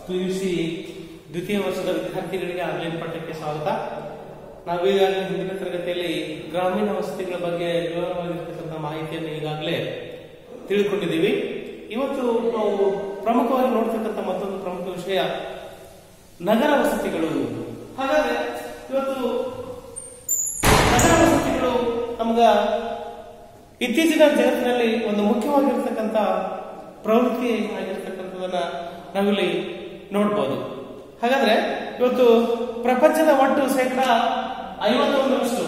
PUC ದ್ವಿತೀಯ ವರ್ಷದ ವಿದ್ಯಾರ್ಥಿಗಳಿಗೆ ಆನ್ಲೈನ್ ಪಾಠಕ್ಕೆ ಸ್ವಾಗತ ನಾವೀಗಾಗಲೇ ಹಿಂದಿನ ತರಗತಿಯಲ್ಲಿ ಗ್ರಾಮೀಣ ವಸತಿಗಳ ಬಗ್ಗೆ ವಿವರವಾಗಿರ್ತಕ್ಕಂಥ ಮಾಹಿತಿಯನ್ನು ಈಗಾಗಲೇ ತಿಳ್ಕೊಂಡಿದ್ದೀವಿ ಇವತ್ತು ನಾವು ಪ್ರಮುಖವಾಗಿ ನೋಡ್ತಕ್ಕಂಥ ಮತ್ತೊಂದು ಪ್ರಮುಖ ವಿಷಯ ನಗರ ವಸತಿಗಳು ಹಾಗಾದ್ರೆ ಇವತ್ತು ನಗರ ವಸತಿಗಳು ನಮ್ಗ ಇತ್ತೀಚಿನ ಜಗತ್ತಿನಲ್ಲಿ ಒಂದು ಮುಖ್ಯವಾಗಿರ್ತಕ್ಕಂಥ ಪ್ರವೃತ್ತಿ ಆಗಿರ್ತಕ್ಕಂಥದನ್ನ ನಾವಿಲ್ಲಿ ನೋಡ್ಬೋದು ಹಾಗಾದ್ರೆ ಇವತ್ತು ಪ್ರಪಂಚದ ಒಟ್ಟು ಶೇಕಡ ಐವತ್ತೊಂದರಷ್ಟು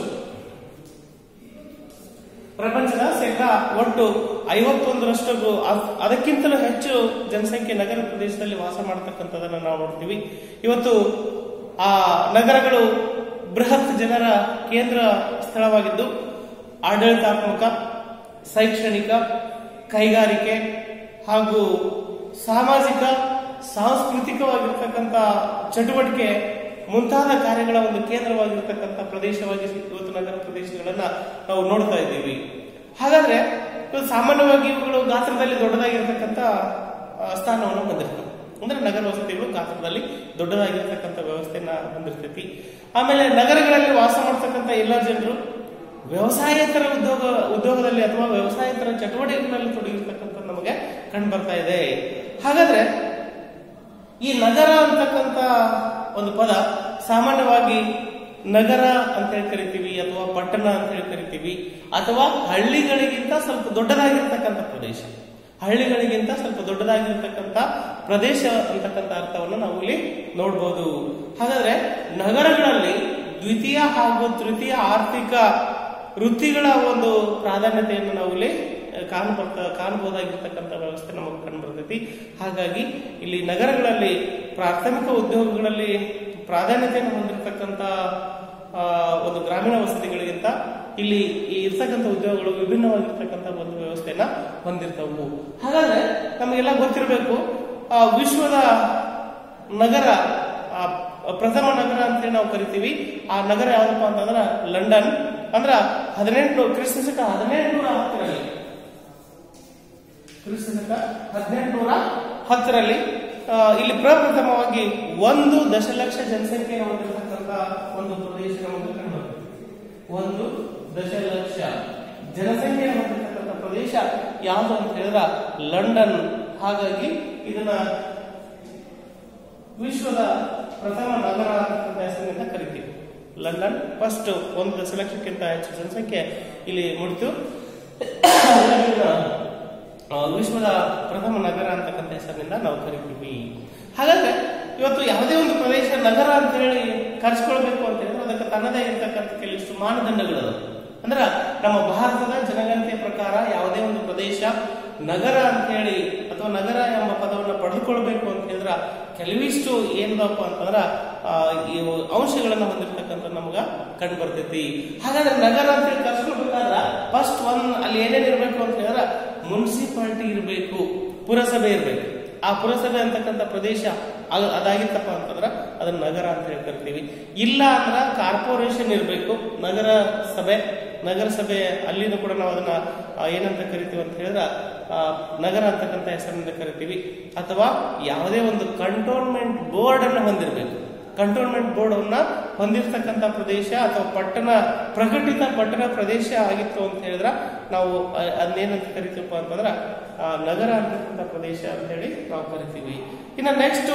ಪ್ರಪಂಚದ ಶೇಕಡ ಒಟ್ಟು ಐವತ್ತೊಂದರಷ್ಟು ಅದ್- ಅದಕ್ಕಿಂತಲೂ ಹೆಚ್ಚು ಜನಸಂಖ್ಯೆ ನಗರ ಪ್ರದೇಶದಲ್ಲಿ ವಾಸ ಮಾಡತಕ್ಕಂಥದನ್ನ ನಾವು ನೋಡ್ತೀವಿ ಇವತ್ತು ಆ ನಗರಗಳು ಬೃಹತ್ ಜನರ ಕೇಂದ್ರ ಸ್ಥಳವಾಗಿದ್ದು ಆಡಳಿತಾತ್ಮಕ ಶೈಕ್ಷಣಿಕ ಕೈಗಾರಿಕೆ ಹಾಗೂ ಸಾಮಾಜಿಕ ಸಾಂಸ್ಕೃತಿಕವಾಗಿರ್ತಕ್ಕಂಥ ಚಟುವಟಿಕೆ ಮುಂತಾದ ಕಾರ್ಯಗಳ ಒಂದು ಕೇಂದ್ರವಾಗಿರ್ತಕ್ಕಂಥ ಪ್ರದೇಶವಾಗಿ ಇವತ್ತು ನಗರ ಪ್ರದೇಶಗಳನ್ನ ನಾವು ನೋಡ್ತಾ ಇದ್ದೀವಿ ಹಾಗಾದ್ರೆ ಇವತ್ತು ಸಾಮಾನ್ಯವಾಗಿ ಇವುಗಳು ಗಾತ್ರದಲ್ಲಿ ದೊಡ್ಡದಾಗಿರ್ತಕ್ಕಂಥ ಆ, ಸ್ಥಾನವನ್ನು ಹೊಂದಿರ್ತವೆ ಅಂದ್ರೆ ನಗರ ವಸತಿಗಳು ಗಾತ್ರದಲ್ಲಿ ದೊಡ್ಡದಾಗಿರ್ತಕ್ಕಂಥ ವ್ಯವಸ್ಥೆಯನ್ನ ಹೊಂದಿರ್ತೈತಿ ಆಮೇಲೆ ನಗರಗಳಲ್ಲಿ ವಾಸ ಮಾಡ್ತಕ್ಕಂಥ ಎಲ್ಲ ಜನರು ವ್ಯವಸಾಯೇತರ ಉದ್ಯೋಗ ಉದ್ಯೋಗದಲ್ಲಿ ಅಥವಾ ವ್ಯವಸಾಯೇತರ ಚಟುವಟಿಕೆಗಳಲ್ಲಿ ತೊಡಗಿರ್ತಕ್ಕಂಥ ನಮಗೆ ಕಂಡು ಬರ್ತಾ ಇದೆ ಹಾಗಾದ್ರೆ ಈ ನಗರ ಅಂತಕ್ಕಂಥ ಒಂದು ಪದ ಸಾಮಾನ್ಯವಾಗಿ ನಗರ ಅಂತ ಹೇಳಿ ಕರಿತೀವಿ ಅಥವಾ ಪಟ್ಟಣ ಅಂತ ಹೇಳಿ ಕರಿತೀವಿ ಅಥವಾ ಹಳ್ಳಿಗಳಿಗಿಂತ ಸ್ವಲ್ಪ ದೊಡ್ಡದಾಗಿರ್ತಕ್ಕಂಥ ಪ್ರದೇಶ ಹಳ್ಳಿಗಳಿಗಿಂತ ಸ್ವಲ್ಪ ದೊಡ್ಡದಾಗಿರ್ತಕ್ಕಂಥ ಪ್ರದೇಶ ಅಂತಕ್ಕಂಥ ಅರ್ಥವನ್ನು ನಾವು ಇಲ್ಲಿ ನೋಡ್ಬೋದು ಹಾಗಾದ್ರೆ ನಗರಗಳಲ್ಲಿ ದ್ವಿತೀಯ ಹಾಗೂ ತೃತೀಯ ಆರ್ಥಿಕ ವೃತ್ತಿಗಳ ಒಂದು ಪ್ರಾಧಾನ್ಯತೆಯನ್ನು ನಾವು ಇಲ್ಲಿ ಕಾಣಬರ್ತ ಕಾಣಬಹುದಾಗಿರ್ತಕ್ಕಂಥ ವ್ಯವಸ್ಥೆ ನಮಗೆ ಕಂಡು ಬರ್ತೈತಿ ಹಾಗಾಗಿ ಇಲ್ಲಿ ನಗರಗಳಲ್ಲಿ ಪ್ರಾಥಮಿಕ ಉದ್ಯೋಗಗಳಲ್ಲಿ ಪ್ರಾಧಾನ್ಯತೆಯನ್ನು ಹೊಂದಿರತಕ್ಕಂಥ ಆ, ಒಂದು ಗ್ರಾಮೀಣ ವಸತಿಗಳಿಗಿಂತ ಇಲ್ಲಿ ಈ ಇರ್ತಕ್ಕಂಥ ಉದ್ಯೋಗಗಳು ವಿಭಿನ್ನವಾಗಿರ್ತಕ್ಕಂಥ ಒಂದು ವ್ಯವಸ್ಥೆಯನ್ನ ಹೊಂದಿರ್ತವು ಹಾಗಾದ್ರೆ ನಮಗೆಲ್ಲ ಗೊತ್ತಿರಬೇಕು ಆ, ವಿಶ್ವದ ನಗರ ಆ, ಪ್ರಥಮ ನಗರ ಅಂತೇಳಿ ನಾವು ಕರಿತೀವಿ ಆ ನಗರ ಯಾವ್ದಪ್ಪ ಅಂತಂದ್ರ ಲಂಡನ್ ಅಂದ್ರ ಹದಿನೆಂಟು ಕ್ರಿಸ್ತ ಶಕ ಹದಿನೆಂಟುನೂರ ಹತ್ತರಲ್ಲಿ ಕ್ರಿಸ್ತ ಶಕ ಹದಿನೆಂಟುನೂರ ಹತ್ತರಲ್ಲಿ ಆ, ಇಲ್ಲಿ ಪ್ರಪ್ರಥಮವಾಗಿ ಒಂದು ದಶಲಕ್ಷ ಜನಸಂಖ್ಯೆ ಹೊಂದಿರತಕ್ಕಂತ ಒಂದು ಪ್ರದೇಶ ನಮಗೆ ಕಂಡುಬರ್ತದೆ ಒಂದು ದಶಲಕ್ಷ ಜನಸಂಖ್ಯೆ ಹೊಂದಿರತಕ್ಕಂಥ ಪ್ರದೇಶ ಯಾವುದು ಅಂತ ಹೇಳಿದ್ರ ಲಂಡನ್ ಹಾಗಾಗಿ ಇದನ್ನ ವಿಶ್ವದ ಪ್ರಥಮ ನಗರ ಅಂತಕ್ಕಂಥ ಹೆಸರಿನಿಂದ ಕರಿತೀವಿ ಲಂಡನ್ ಫಸ್ಟ್ ಒಂದು ದಶಲಕ್ಷಕ್ಕಿಂತ ಹೆಚ್ಚು ಜನಸಂಖ್ಯೆ ಇಲ್ಲಿ ಮೂಡಿತು ಇದನ್ನ, ಆ, ವಿಶ್ವದ ಪ್ರಥಮ ನಗರ ಅಂತಕ್ಕಂಥ ಹೆಸರಿನಿಂದ ನಾವು ಕರಿತೀವಿ ಹಾಗಾದ್ರೆ ಇವತ್ತು ಯಾವುದೇ ಒಂದು ಪ್ರದೇಶ ನಗರ ಅಂತ ಹೇಳಿ ಕರೆಸ್ಕೊಳ್ಬೇಕು ಅಂತ ಹೇಳಿದ್ರೆ ಅದಕ್ಕೆ ತನ್ನದೇ ಇರತಕ್ಕಂಥ ಕೆಲವಿಷ್ಟು ಮಾನದಂಡಗಳು ಅಂದ್ರ ನಮ್ಮ ಭಾರತದ ಜನಗಣತಿಯ ಪ್ರಕಾರ ಯಾವುದೇ ಒಂದು ಪ್ರದೇಶ ನಗರ ಅಂತ ಹೇಳಿ ಅಥವಾ ನಗರ ಎಂಬ ಪದವನ್ನು ಪಡೆದುಕೊಳ್ಬೇಕು ಅಂತ ಹೇಳಿದ್ರ ಕೆಲವಿಷ್ಟು ಏನದಪ್ಪ ಅಂತಂದ್ರ ಆ, ಈ ಅಂಶಗಳನ್ನ ಹೊಂದಿರತಕ್ಕಂಥ ನಮಗ ಕಂಡು ಬರ್ತೈತಿ ಹಾಗಾದ್ರೆ ನಗರ ಅಂತ ಹೇಳಿ ಕರ್ಸ್ಕೊಳ್ಬೇಕಾದ್ರ ಫಸ್ಟ್ ಒನ್ ಅಲ್ಲಿ ಏನೇನ್ ಇರ್ಬೇಕು ಅಂತ ಹೇಳಿದ್ರ ಮುನ್ಸಿಪಾಲಿಟಿ ಇರಬೇಕು ಪುರಸಭೆ ಇರಬೇಕು ಆ ಪುರಸಭೆ ಅಂತಕ್ಕಂಥ ಪ್ರದೇಶ ಅದ್- ಅದಾಗಿತ್ತಪ್ಪ ಅಂತಂದ್ರ ಅದನ್ನ ನಗರ ಅಂತ ಹೇಳಿ ಕರಿತೀವಿ ಇಲ್ಲ ಅಂದ್ರ ಕಾರ್ಪೊರೇಷನ್ ಇರಬೇಕು ನಗರ ಸಭೆ ನಗರ ಸಭೆ ಅಲ್ಲಿನೂ ಕೂಡ ನಾವು ಅದನ್ನ ಆ, ಏನಂತ ಕರಿತೀವಿ ಅಂತ ಹೇಳಿದ್ರ ಆ, ನಗರ ಅಂತಕ್ಕಂಥ ಹೆಸರಿನಿಂದ ಕರಿತೀವಿ ಅಥವಾ ಯಾವುದೇ ಒಂದು ಕಂಟೋನ್ಮೆಂಟ್ ಬೋರ್ಡ್ ಅನ್ನು ಹೊಂದಿರಬೇಕು ಕಂಟೋನ್ಮೆಂಟ್ ಬೋರ್ಡ್ ಅನ್ನ ಹೊಂದಿರತಕ್ಕಂಥ ಪ್ರದೇಶ ಅಥವಾ ಪಟ್ಟಣ ಪ್ರಕಟಿತ ಪಟ್ಟಣ ಪ್ರದೇಶ ಆಗಿತ್ತು ಅಂತ ಹೇಳಿದ್ರ ನಾವು ಅ- ಅದನ್ನೇನಂತ ಕರಿತೀವಪ್ಪ ಅಂತಂದ್ರ ಆ, ನಗರ ಅಂತಕ್ಕಂಥ ಪ್ರದೇಶ ಅಂತ ಹೇಳಿ ನಾವು ಕರಿತೀವಿ ಇನ್ನು ನೆಕ್ಸ್ಟ್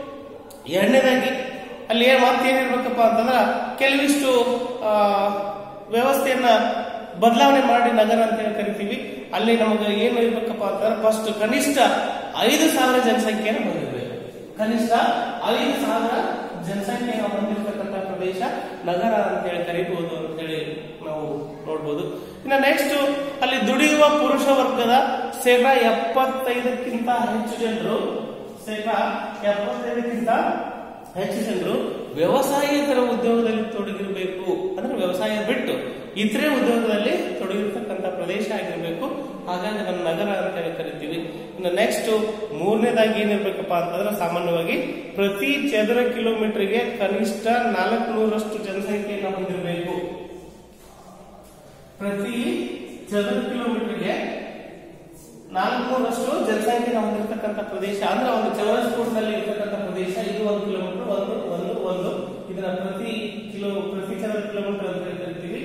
ಎರಡನೇದಾಗಿ ಅಲ್ಲಿ ಏನ್ ಮತ್ತೇನಿರ್ಬೇಕಪ್ಪ ಅಂತಂದ್ರ ಕೆಲವಿಷ್ಟು ಆ, ವ್ಯವಸ್ಥೆಯನ್ನ ಬದಲಾವಣೆ ಮಾಡಿ ನಗರ ಅಂತ ಹೇಳಿ ಕರಿತೀವಿ ಅಲ್ಲಿ ನಮಗೆ ಏನು ಇರ್ಬೇಕಪ್ಪ ಅಂತಂದ್ರೆ ಫಸ್ಟ್ ಕನಿಷ್ಠ ಐದು ಸಾವಿರ ಜನಸಂಖ್ಯೆಯನ್ನು ಹೊಂದಿರಬೇಕು ಕನಿಷ್ಠ ಐದು ಸಾವಿರ ಜನಸಂಖ್ಯೆಯನ್ನು ಹೊಂದಿರತಕ್ಕಂಥ ಪ್ರದೇಶ ನಗರ ಅಂತ ಹೇಳಿ ಕರಿಬಹುದು ಅಂತ ಹೇಳಿ ನಾವು ನೋಡ್ಬೋದು ಇನ್ನು ನೆಕ್ಸ್ಟ್ ಅಲ್ಲಿ ದುಡಿಯುವ ಪುರುಷ ವರ್ಗದ ಶೇಕಡ ಎಪ್ಪತ್ತೈದಕ್ಕಿಂತ ಹೆಚ್ಚು ಜನರು ಶೇಕಡ ಎಪ್ಪತ್ತೈದಕ್ಕಿಂತ ಹೆಚ್ಚು ಜನರು ವ್ಯವಸಾಯೇತರ ಉದ್ಯೋಗದಲ್ಲಿ ತೊಡಗಿರಬೇಕು ಅಂದ್ರೆ ವ್ಯವಸಾಯ ಬಿಟ್ಟು ಇತರೆ ಉದ್ಯೋಗದಲ್ಲಿ ತೊಡಗಿರ್ತಕ್ಕಂಥ ಪ್ರದೇಶ ಆಗಿರ್ಬೇಕು ಹಾಗಾಗಿ ನಮ್ಮ ನಗರ ಅಂತ ಹೇಳಿ ಕರಿತೀವಿ ಇನ್ನು ನೆಕ್ಸ್ಟ್ ಮೂರನೇದಾಗಿ ಏನಿರ್ಬೇಕಪ್ಪ ಅಂತಂದ್ರೆ ಸಾಮಾನ್ಯವಾಗಿ ಪ್ರತಿ ಚದರ ಕಿಲೋಮೀಟರ್ಗೆ ಕನಿಷ್ಠ ನಾಲ್ಕುನೂರಷ್ಟು ಜನಸಂಖ್ಯೆಯನ್ನು ಹೊಂದಿರಬೇಕು ಪ್ರತಿ ಚದರ ಕಿಲೋಮೀಟರ್ಗೆ ನಾಲ್ಕುನೂರಷ್ಟು ಜನಸಂಖ್ಯೆ ಹೊಂದಿರತಕ್ಕಂಥ ಪ್ರದೇಶ ಅಂದ್ರೆ ಒಂದು ಚೌರಸ್ ಫುಟ್ನಲ್ಲಿ ಇರ್ತಕ್ಕಂಥ ಪ್ರದೇಶ ಇದು ಒಂದು ಕಿಲೋಮೀಟರ್ ಒಂದು ಒಂದು ಒಂದು ಇದರ ಪ್ರತಿ ಕಿಲೋ ಪ್ರತಿ ಚದರ ಕಿಲೋಮೀಟರ್ ಅಂತ ಹೇಳಿ ಕರಿತೀವಿ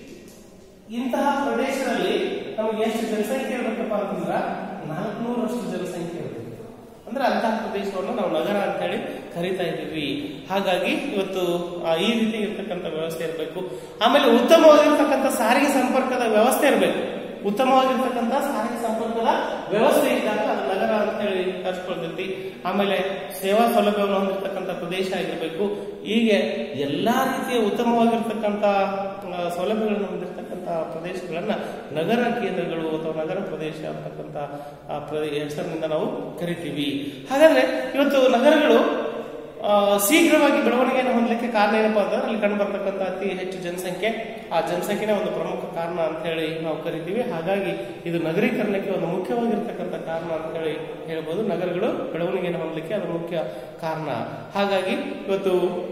ಇಂತಹ ಪ್ರದೇಶದಲ್ಲಿ ನಮಗೆ ಎಷ್ಟು ಜನಸಂಖ್ಯೆ ಇರಬೇಕಪ್ಪ ಅಂತಂದ್ರ ನಾಲ್ಕುನೂರಷ್ಟು ಜನಸಂಖ್ಯೆ ಇರಬೇಕು ಅಂದ್ರೆ ಅಂತಹ ಪ್ರದೇಶವನ್ನು ನಾವು ನಗರ ಅಂತ ಹೇಳಿ ಕರಿತಾ ಇದ್ದೀವಿ ಹಾಗಾಗಿ ಇವತ್ತು ಆ, ಈ ರೀತಿ ಇರ್ತಕ್ಕಂಥ ವ್ಯವಸ್ಥೆ ಇರಬೇಕು ಆಮೇಲೆ ಉತ್ತಮವಾಗಿರ್ತಕ್ಕಂಥ ಸಾರಿಗೆ ಸಂಪರ್ಕದ ವ್ಯವಸ್ಥೆ ಇರಬೇಕು ಉತ್ತಮವಾಗಿರ್ತಕ್ಕಂಥ ಸಾರಿಗೆ ಸಂಪರ್ಕದ ವ್ಯವಸ್ಥೆ ಇದ್ದಾಗ ಅದು ನಗರ ಅಂತ ಹೇಳಿ ಕರ್ಸ್ಕೊಳ್ತೈತಿ ಆಮೇಲೆ ಸೇವಾ ಸೌಲಭ್ಯವನ್ನು ಹೊಂದಿರತಕ್ಕಂಥ ಪ್ರದೇಶ ಆಗಿರಬೇಕು ಹೀಗೆ ಎಲ್ಲಾ ರೀತಿಯ ಉತ್ತಮವಾಗಿರ್ತಕ್ಕಂಥ ಆ, ಸೌಲಭ್ಯಗಳನ್ನು ಹೊಂದಿರತಕ್ಕಂಥ ಪ್ರದೇಶಗಳನ್ನ ನಗರ ಕೇಂದ್ರಗಳು ಅಥವಾ ನಗರ ಪ್ರದೇಶ ಅಂತಕ್ಕಂಥ ಆ, ಪ್ರ- ಹೆಸರಿನಿಂದ ನಾವು ಕರಿತೀವಿ ಹಾಗಾದ್ರೆ ಇವತ್ತು ನಗರಗಳು ಆ, ಶೀಘ್ರವಾಗಿ ಬೆಳವಣಿಗೆಯನ್ನು ಹೊಂದಲಿಕ್ಕೆ ಕಾರಣ ಏನಪ್ಪಾ ಅಂತಂದ್ರೆ ಅಲ್ಲಿ ಕಂಡು ಬರ್ತಕ್ಕಂಥ ಅತಿ ಹೆಚ್ಚು ಜನಸಂಖ್ಯೆ ಆ ಜನಸಂಖ್ಯೆನೇ ಒಂದು ಪ್ರಮುಖ ಕಾರಣ ಅಂತ ಹೇಳಿ ನಾವು ಕರಿತೀವಿ ಹಾಗಾಗಿ ಇದು ನಗರೀಕರಣಕ್ಕೆ ಒಂದು ಮುಖ್ಯವಾಗಿರ್ತಕ್ಕಂಥ ಕಾರಣ ಅಂತ ಹೇಳಿ ಹೇಳ್ಬೋದು ನಗರಗಳು ಬೆಳವಣಿಗೆಯನ್ನು ಹೊಂದಲಿಕ್ಕೆ ಅದು ಮುಖ್ಯ ಕಾರಣ ಹಾಗಾಗಿ ಇವತ್ತು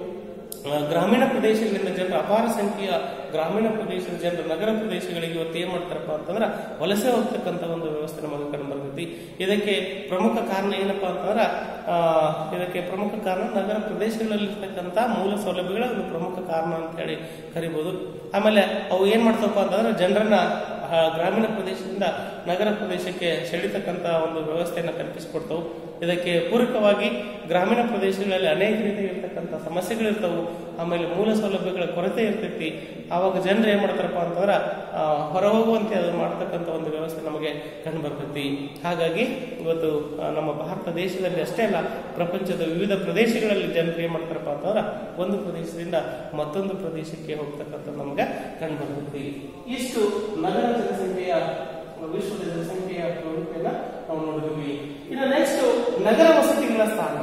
ಆ, ಗ್ರಾಮೀಣ ಪ್ರದೇಶಗಳಿಂದ ಜನರು ಅಪಾರ ಸಂಖ್ಯೆಯ ಗ್ರಾಮೀಣ ಪ್ರದೇಶದ ಜನರು ನಗರ ಪ್ರದೇಶಗಳಿಗೆ ಇವತ್ತು ಏನ್ ಮಾಡ್ತಾರಪ್ಪ ಅಂತಂದ್ರ ವಲಸೆ ಹೋಗ್ತಕ್ಕಂಥ ಒಂದು ವ್ಯವಸ್ಥೆ ನಮಗೆ ಕಂಡು ಬರ್ತೈತಿ ಇದಕ್ಕೆ ಪ್ರಮುಖ ಕಾರಣ ಏನಪ್ಪಾ ಅಂತಂದ್ರ ಆ, ಇದಕ್ಕೆ ಪ್ರಮುಖ ಕಾರಣ ನಗರ ಪ್ರದೇಶಗಳಲ್ಲಿ ಇರ್ತಕ್ಕಂಥ ಮೂಲ ಸೌಲಭ್ಯಗಳ ಒಂದು ಪ್ರಮುಖ ಕಾರಣ ಅಂತ ಹೇಳಿ ಕರಿಬಹುದು ಆಮೇಲೆ ಅವು ಏನ್ ಮಾಡ್ತಪ್ಪ ಅಂತಂದ್ರೆ ಜನರನ್ನ ಆ, ಗ್ರಾಮೀಣ ಪ್ರದೇಶದಿಂದ ನಗರ ಪ್ರದೇಶಕ್ಕೆ ಸೆಳಿತಕ್ಕಂತ ಒಂದು ವ್ಯವಸ್ಥೆಯನ್ನ ಕಲ್ಪಿಸಿಕೊಡ್ತವು ಇದಕ್ಕೆ ಪೂರಕವಾಗಿ ಗ್ರಾಮೀಣ ಪ್ರದೇಶಗಳಲ್ಲಿ ಅನೇಕ ರೀತಿಯಾಗಿರ್ತಕ್ಕಂಥ ಸಮಸ್ಯೆಗಳಿರ್ತಾವು ಆಮೇಲೆ ಮೂಲ ಸೌಲಭ್ಯಗಳ ಕೊರತೆ ಇರ್ತೈತಿ ಆವಾಗ ಜನರು ಏನ್ ಮಾಡ್ತಾರಪ್ಪ ಅಂತಂದ್ರ ಆ, ಹೊರ ಹೋಗುವಂತೆ ಅದು ಮಾಡ್ತಕ್ಕಂಥ ಒಂದು ವ್ಯವಸ್ಥೆ ನಮಗೆ ಕಂಡು ಬರ್ತೈತಿ ಹಾಗಾಗಿ ಇವತ್ತು ಆ, ನಮ್ಮ ಭಾರತ ದೇಶದಲ್ಲಿ ಅಷ್ಟೇ ಅಲ್ಲ ಪ್ರಪಂಚದ ವಿವಿಧ ಪ್ರದೇಶಗಳಲ್ಲಿ ಜನರು ಏನ್ ಮಾಡ್ತಾರಪ್ಪ ಅಂತಂದ್ರ ಒಂದು ಪ್ರದೇಶದಿಂದ ಮತ್ತೊಂದು ಪ್ರದೇಶಕ್ಕೆ ಹೋಗ್ತಕ್ಕಂಥ ನಮಗೆ ಕಂಡು ಬರ್ತೈತಿ ಇಷ್ಟು ನಗರ ಜನಸಂಖ್ಯೆಯ ವಿಶ್ವದ ಜನಸಂಖ್ಯೆಯ ಪ್ರವೃತ್ತಿಯನ್ನ ನಾವು ನೋಡಿದ್ವಿ ಇನ್ನು ನೆಕ್ಸ್ಟ್ ನಗರ ವಸತಿಗಳ ಸ್ಥಾನ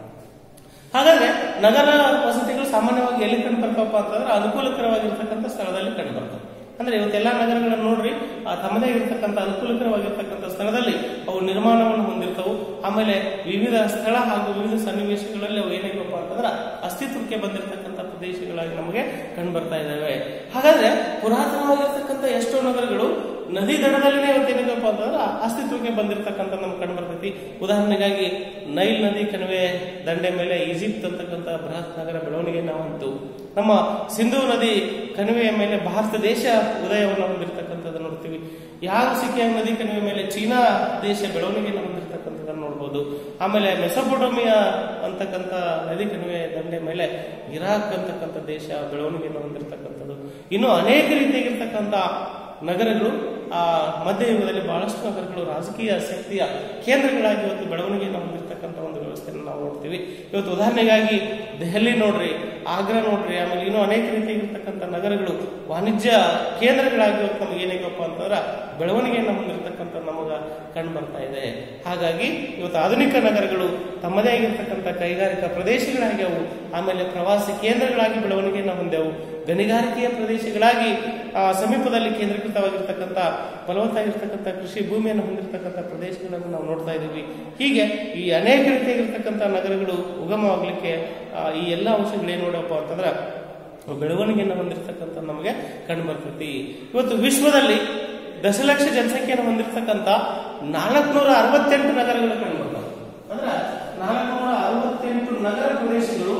ಹಾಗಾದ್ರೆ ನಗರ ವಸತಿಗಳು ಸಾಮಾನ್ಯವಾಗಿ ಎಲ್ಲಿ ಕಂಡು ಬರ್ತವಪ್ಪ ಅಂತಂದ್ರೆ ಅನುಕೂಲಕರವಾಗಿರ್ತಕ್ಕಂಥ ಸ್ಥಳದಲ್ಲಿ ಕಂಡು ಬರ್ತವೆ ಅಂದ್ರೆ ಇವತ್ತೆಲ್ಲಾ ನಗರಗಳನ್ನು ನೋಡ್ರಿ ಆ ತಮ್ಮದೇ ಆಗಿರ್ತಕ್ಕಂಥ ಅನುಕೂಲಕರವಾಗಿರ್ತಕ್ಕಂಥ ಸ್ಥಳದಲ್ಲಿ ಅವು ನಿರ್ಮಾಣವನ್ನು ಹೊಂದಿರ್ತವು ಆಮೇಲೆ ವಿವಿಧ ಸ್ಥಳ ಹಾಗೂ ವಿವಿಧ ಸನ್ನಿವೇಶಗಳಲ್ಲಿ ಅವು ಏನಾಗಪ್ಪ ಅಂತಂದ್ರೆ ಅಸ್ತಿತ್ವಕ್ಕೆ ಬಂದಿರತಕ್ಕಂಥ ಪ್ರದೇಶಗಳಾಗಿ ನಮಗೆ ಕಂಡು ಬರ್ತಾ ಇದ್ದಾವೆ ಹಾಗಾದ್ರೆ ಪುರಾತನವಾಗಿರ್ತಕ್ಕಂಥ ಎಷ್ಟೋ ನಗರಗಳು ನದಿ ದಡದಲ್ಲಿನೇ ಇವತ್ತೇನಿದೆಯಪ್ಪ ಅಂತಂದ್ರೆ ಅಸ್ತಿತ್ವಕ್ಕೆ ಬಂದಿರತಕ್ಕಂಥ ನಮ್ಗೆ ಕಂಡು ಬರ್ತೈತಿ ಉದಾಹರಣೆಗಾಗಿ ನೈಲ್ ನದಿ ಕಣಿವೆ ದಂಡೆ ಮೇಲೆ ಈಜಿಪ್ಟ್ ಅಂತಕ್ಕಂಥ ಬೃಹತ್ ನಗರ ಬೆಳವಣಿಗೆಯನ್ನು ಹೊಂತು ನಮ್ಮ ಸಿಂಧೂ ನದಿ ಕಣಿವೆಯ ಮೇಲೆ ಭಾರತ ದೇಶ ಉದಯವನ್ನು ಹೊಂದಿರತಕ್ಕಂಥದ್ದು ನೋಡ್ತೀವಿ ಯಾವ ಸಿಕ್ಕಿಯ ನದಿ ಕಣಿವೆ ಮೇಲೆ ಚೀನಾ ದೇಶ ಬೆಳವಣಿಗೆಯನ್ನು ಹೊಂದಿರತಕ್ಕಂಥದ್ದನ್ನು ನೋಡ್ಬೋದು ಆಮೇಲೆ ಮೆಸೊಪೊಟೋಮಿಯಾ ಅಂತಕ್ಕಂಥ ನದಿ ಕಣಿವೆ ದಂಡೆ ಮೇಲೆ ಇರಾಕ್ ಅಂತಕ್ಕಂಥ ದೇಶ ಬೆಳವಣಿಗೆಯನ್ನು ಹೊಂದಿರತಕ್ಕಂಥದ್ದು ಇನ್ನು ಅನೇಕ ರೀತಿಯಾಗಿರ್ತಕ್ಕಂಥ ನಗರಗಳು ಆ ಮಧ್ಯಯುಗದಲ್ಲಿ ಬಹಳಷ್ಟು ನಗರಗಳು ರಾಜಕೀಯ ಶಕ್ತಿಯ ಕೇಂದ್ರಗಳಾಗಿ ಇವತ್ತು ಬೆಳವಣಿಗೆಯನ್ನು ಹೊಂದಿರತಕ್ಕಂಥ ಒಂದು ವ್ಯವಸ್ಥೆಯನ್ನು ನಾವು ನೋಡ್ತೀವಿ ಇವತ್ತು ಉದಾಹರಣೆಗಾಗಿ ದೆಹಲಿ ನೋಡ್ರಿ ಆಗ್ರಾ ನೋಡ್ರಿ ಆಮೇಲೆ ಇನ್ನೂ ಅನೇಕ ರೀತಿಯಾಗಿರ್ತಕ್ಕಂಥ ನಗರಗಳು ವಾಣಿಜ್ಯ ಕೇಂದ್ರಗಳಾಗಿ ಇವತ್ತು ನಮಗೆ ಏನಾಗಪ್ಪ ಅಂತಂದ್ರೆ ಬೆಳವಣಿಗೆಯನ್ನು ಹೊಂದಿರತಕ್ಕಂಥ ನಮಗ ಕಂಡು ಬರ್ತಾ ಇದೆ ಹಾಗಾಗಿ ಇವತ್ತು ಆಧುನಿಕ ನಗರಗಳು ತಮ್ಮದೇ ಆಗಿರ್ತಕ್ಕಂಥ ಕೈಗಾರಿಕಾ ಪ್ರದೇಶಗಳಾಗ್ಯಾವು ಆಮೇಲೆ ಪ್ರವಾಸಿ ಕೇಂದ್ರಗಳಾಗಿ ಬೆಳವಣಿಗೆಯನ್ನು ಹೊಂದೆವು ಗಣಿಗಾರಿಕೆಯ ಪ್ರದೇಶಗಳಾಗಿ ಆ ಸಮೀಪದಲ್ಲಿ ಕೇಂದ್ರೀಕೃತವಾಗಿರ್ತಕ್ಕಂಥ ಫಲವತ್ತಾಗಿರ್ತಕ್ಕಂಥ ಕೃಷಿ ಭೂಮಿಯನ್ನು ಹೊಂದಿರತಕ್ಕಂಥ ಪ್ರದೇಶಗಳನ್ನು ನಾವು ನೋಡ್ತಾ ಇದ್ದೀವಿ ಹೀಗೆ ಈ ಅನೇಕ ರೀತಿಯಾಗಿರ್ತಕ್ಕಂಥ ನಗರಗಳು ಉಗಮವಾಗಲಿಕ್ಕೆ ಆ, ಈ ಎಲ್ಲ ಅಂಶಗಳೇನು ನೋಡಪ್ಪ ಅಂತಂದ್ರೆ ಬೆಳವಣಿಗೆಯನ್ನು ಹೊಂದಿರತಕ್ಕಂಥ ನಮಗೆ ಕಂಡು ಬರ್ತೈತಿ ಇವತ್ತು ವಿಶ್ವದಲ್ಲಿ ದಶಲಕ್ಷ ಜನಸಂಖ್ಯೆಯನ್ನು ಹೊಂದಿರತಕ್ಕಂಥ ನಾಲ್ಕುನೂರ ಅರವತ್ತೆಂಟು ನಗರಗಳು ಕಂಡು ಬರ್ತವೆ ಅಂದ್ರೆ ನಾಲ್ಕುನೂರ ಅರವತ್ತೆಂಟು ನಗರ ಪ್ರದೇಶಗಳು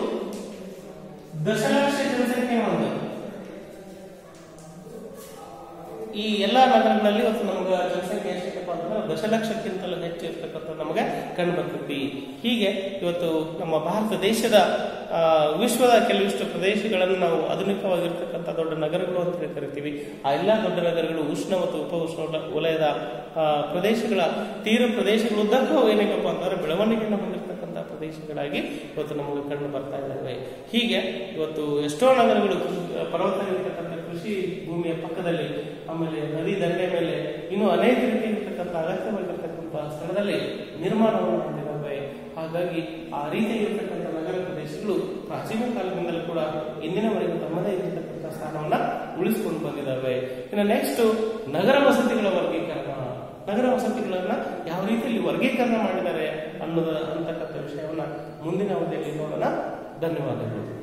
ದಶಲಕ್ಷ ಜನಸಂಖ್ಯೆ ಹೊಂದಿವೆ ಈ ಎಲ್ಲಾ ನಗರಗಳಲ್ಲಿ ಇವತ್ತು ನಮ್ಗೆ ಜನಸಂಖ್ಯೆ ಎಷ್ಟಪ್ಪ ಅಂತಂದ್ರೆ ದಶಲಕ್ಷಕ್ಕಿಂತಲೂ ಹೆಚ್ಚು ಇರ್ತಕ್ಕಂಥ ನಮಗೆ ಕಂಡು ಬರ್ತೈತಿ ಹೀಗೆ ಇವತ್ತು ನಮ್ಮ ಭಾರತ ದೇಶದ ಆ, ವಿಶ್ವದ ಕೆಲವಿಷ್ಟು ಪ್ರದೇಶಗಳನ್ನು ನಾವು ಆಧುನಿಕವಾಗಿರ್ತಕ್ಕಂಥ ದೊಡ್ಡ ನಗರಗಳು ಅಂತ ಹೇಳಿ ಕರಿತೀವಿ ಆ ಎಲ್ಲ ದೊಡ್ಡ ನಗರಗಳು ಉಷ್ಣ ಮತ್ತು ಉಪ ಉಷ್ಣ ವಲ- ವಲಯದ ಆ, ಪ್ರದೇಶಗಳ ತೀರ ಪ್ರದೇಶಗಳ ಉದ್ದಕ್ಕೂ ಏನಾಗಪ್ಪ ಅಂತಂದ್ರೆ ಬೆಳವಣಿಗೆಯನ್ನು ಹೊಂದಿರತಕ್ಕಂಥ ಪ್ರದೇಶಗಳಾಗಿ ಇವತ್ತು ನಮಗೆ ಕಂಡು ಬರ್ತಾ ಇದ್ದಾವೆ ಹೀಗೆ ಇವತ್ತು ಎಷ್ಟೋ ನಗರಗಳು ಪರ್ವತಗಳಿರ್ತಕ್ಕಂಥ ಕೃಷಿ ಭೂಮಿಯ ಪಕ್ಕದಲ್ಲಿ ಆಮೇಲೆ ನದಿ ದಂಡೆ ಮೇಲೆ ಇನ್ನೂ ಅನೇಕ ರೀತಿಯಾಗಿರ್ತಕ್ಕಂಥ ಅಗತ್ಯವಾಗಿರ್ತಕ್ಕಂಥ ಸ್ಥಳದಲ್ಲಿ ನಿರ್ಮಾಣವನ್ನು ಹೊಂದಿದ್ದಾವೆ ಹಾಗಾಗಿ ಆ ರೀತಿಯಾಗಿರ್ತಕ್ಕಂಥ ನಗರ ಪ್ರದೇಶಗಳು ಪ್ರಾಚೀನ ಕಾಲದಿಂದಲೂ ಕೂಡ ಇಂದಿನವರೆಗೂ ತಮ್ಮದೇ ಇರತಕ್ಕಂಥ ಸ್ಥಾನವನ್ನ ಉಳಿಸಿಕೊಂಡು ಬಂದಿದ್ದಾವೆ ಇನ್ನು ನೆಕ್ಸ್ಟ್ ನಗರ ವಸತಿಗಳ ವರ್ಗೀಕರಣ ನಗರ ವಸತಿಗಳನ್ನ ಯಾವ ರೀತಿಯಲ್ಲಿ ವರ್ಗೀಕರಣ ಮಾಡಿದ್ದಾರೆ ಅನ್ನೋದ ಅಂತಕ್ಕಂಥ ವಿಷಯವನ್ನ ಮುಂದಿನ ಅವಧಿಯಲ್ಲಿ ನೋಡೋಣ ಧನ್ಯವಾದಗಳು